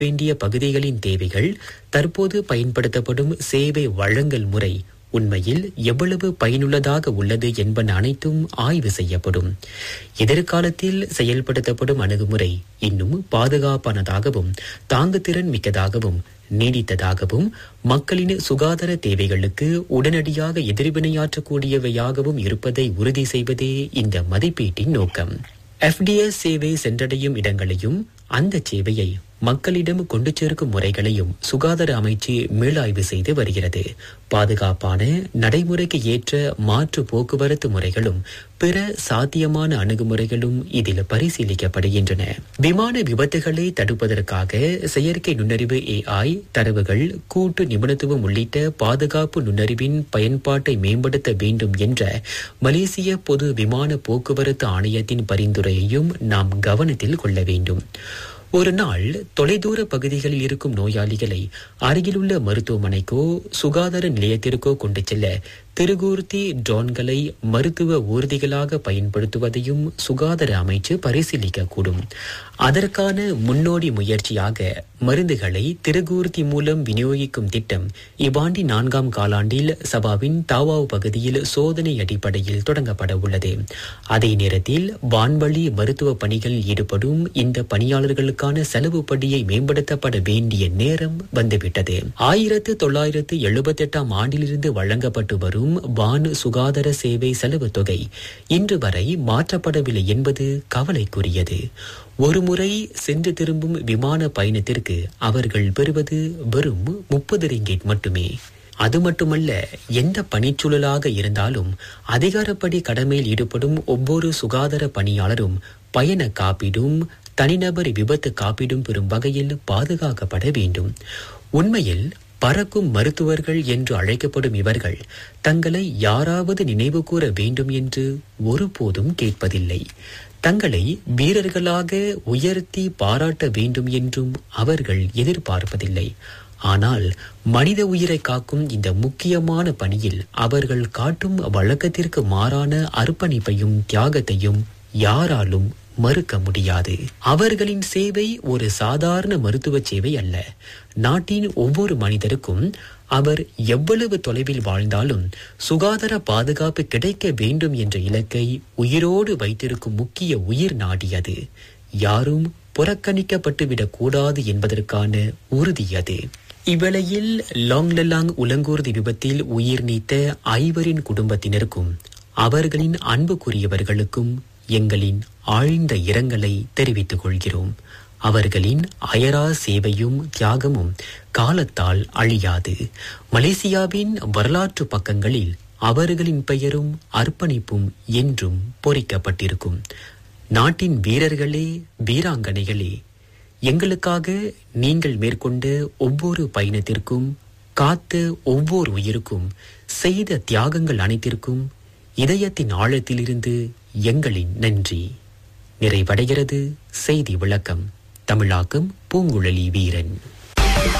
வேண்டிய பகுதிகளின் தேவைகள் தற்போது பயன்படுத்தப்படும் சேவை வழங்கல் முறை உண்மையில் எவ்வளவு பயனுள்ளதாக உள்ளது என்பன அனைத்தும் ஆய்வு செய்யப்படும் எதிர்காலத்தில் செயல்படுத்தப்படும் அணுகுமுறை இன்னும் பாதுகாப்பானதாகவும் தாங்குதிறன் மிக்கதாகவும் நீடித்ததாகவும் மக்களின் சுகாதார தேவைகளுக்கு உடனடியாக எதிர்வினையாற்றக்கூடியவையாகவும் இருப்பதை உறுதி செய்வதே இந்த மதிப்பீட்டின் நோக்கம் எஃப்டிஎஸ் சேவை சென்றடையும் இடங்களையும் அந்த சேவையை மக்களிடம் கொண்டு சேர்க்கும் முறைகளையும் சுகாதார அமைச்சு மீளாய்வு செய்து வருகிறது பாதுகாப்பான நடைமுறைக்கு ஏற்ற மாற்று போக்குவரத்து முறைகளும் பிற சாத்தியமான அணுகுமுறைகளும் இதில் பரிசீலிக்கப்படுகின்றன விமான விபத்துகளை தடுப்பதற்காக செயற்கை நுண்ணறிவு ஏஐ தரவுகள் கூட்டு நிபுணத்துவம் உள்ளிட்ட பாதுகாப்பு நுண்ணறிவின் பயன்பாட்டை மேம்படுத்த வேண்டும் என்ற மலேசிய பொது விமான போக்குவரத்து ஆணையத்தின் பரிந்துரையையும் நாம் கவனத்தில் கொள்ள வேண்டும் ஒரு நாள் தொலைதூர பகுதிகளில் இருக்கும் நோயாளிகளை அருகிலுள்ள மருத்துவமனைக்கோ சுகாதார நிலையத்திற்கோ கொண்டு செல்ல திருகூர்த்தி ட்ரோன்களை மருத்துவ ஊர்திகளாக பயன்படுத்துவதையும் சுகாதார அமைச்சு பரிசீலிக்கக்கூடும் அதற்கான முன்னோடி முயற்சியாக மருந்துகளை திருகூர்த்தி மூலம் விநியோகிக்கும் திட்டம் இவ்வாண்டி நான்காம் காலாண்டில் சபாவின் தாவாவ் பகுதியில் சோதனை அடிப்படையில் தொடங்கப்பட உள்ளது அதே நேரத்தில் வான்வழி மருத்துவ பணிகளில் ஈடுபடும் இந்த பணியாளர்களுக்கான செலவு படியை மேம்படுத்தப்பட வேண்டிய நேரம் வந்துவிட்டது ஆயிரத்து தொள்ளாயிரத்து எழுபத்தி எட்டாம் ஆண்டிலிருந்து வழங்கப்பட்டு வரும் வான் சுகாதார சேவை செலவு தொகை இன்று வரை மாற்றப்படவில்லை என்பது கவலைக்குரியது ஒருமுறை சென்று திரும்பும் விமான பயணத்திற்கு அவர்கள் பெறுவது வெறும் முப்பது ரிங்கெட் மட்டுமே அது மட்டுமல்ல எந்த பணிச்சூழலாக இருந்தாலும் அதிகாரப்படி கடமையில் ஈடுபடும் ஒவ்வொரு சுகாதார பணியாளரும் பயண காப்பீடும் தனிநபர் விபத்து காப்பீடும் பெறும் வகையில் பாதுகாக்கப்பட வேண்டும் உண்மையில் பறக்கும் மருத்துவர்கள் என்று அழைக்கப்படும் இவர்கள் தங்களை யாராவது நினைவு கூற வேண்டும் என்று ஒருபோதும் கேட்பதில்லை தங்களை வீரர்களாக உயர்த்தி பாராட்ட வேண்டும் என்றும் அவர்கள் எதிர்பார்ப்பதில்லை ஆனால் மனித உயிரை காக்கும் இந்த முக்கியமான பணியில் அவர்கள் காட்டும் வழக்கத்திற்கு மாறான அர்ப்பணிப்பையும் தியாகத்தையும் யாராலும் மறுக்க முடியாது அவர்களின் சேவை ஒரு சாதாரண மருத்துவ சேவை அல்ல நாட்டின் ஒவ்வொரு மனிதருக்கும் அவர் எவ்வளவு தொலைவில் வாழ்ந்தாலும் சுகாதார பாதுகாப்பு கிடைக்க வேண்டும் என்ற இலக்கை உயிரோடு வைத்திருக்கும் முக்கிய உயிர் நாடி அது யாரும் புறக்கணிக்கப்பட்டுவிடக் கூடாது என்பதற்கான உறுதி அது இவ்வேளையில் லாங்லலாங் உலங்கூர்தி விபத்தில் உயிர் நீத்த ஐவரின் குடும்பத்தினருக்கும் அவர்களின் அன்புக்குரியவர்களுக்கும் எங்களின் ஆழ்ந்த இரங்கலை தெரிவித்துக் கொள்கிறோம் அவர்களின் அயரா சேவையும் தியாகமும் காலத்தால் அழியாது மலேசியாவின் வரலாற்று பக்கங்களில் அவர்களின் பெயரும் அர்ப்பணிப்பும் என்றும் பொறிக்கப்பட்டிருக்கும் நாட்டின் வீரர்களே வீராங்கனைகளே எங்களுக்காக நீங்கள் மேற்கொண்ட ஒவ்வொரு பயணத்திற்கும் காத்த ஒவ்வொரு உயிருக்கும் செய்த தியாகங்கள் அனைத்திற்கும் இதயத்தின் ஆழத்திலிருந்து எங்களின் நன்றி நிறைவடைகிறது செய்தி விளக்கம் தமிழாக்கம் பூங்குழலி வீரன்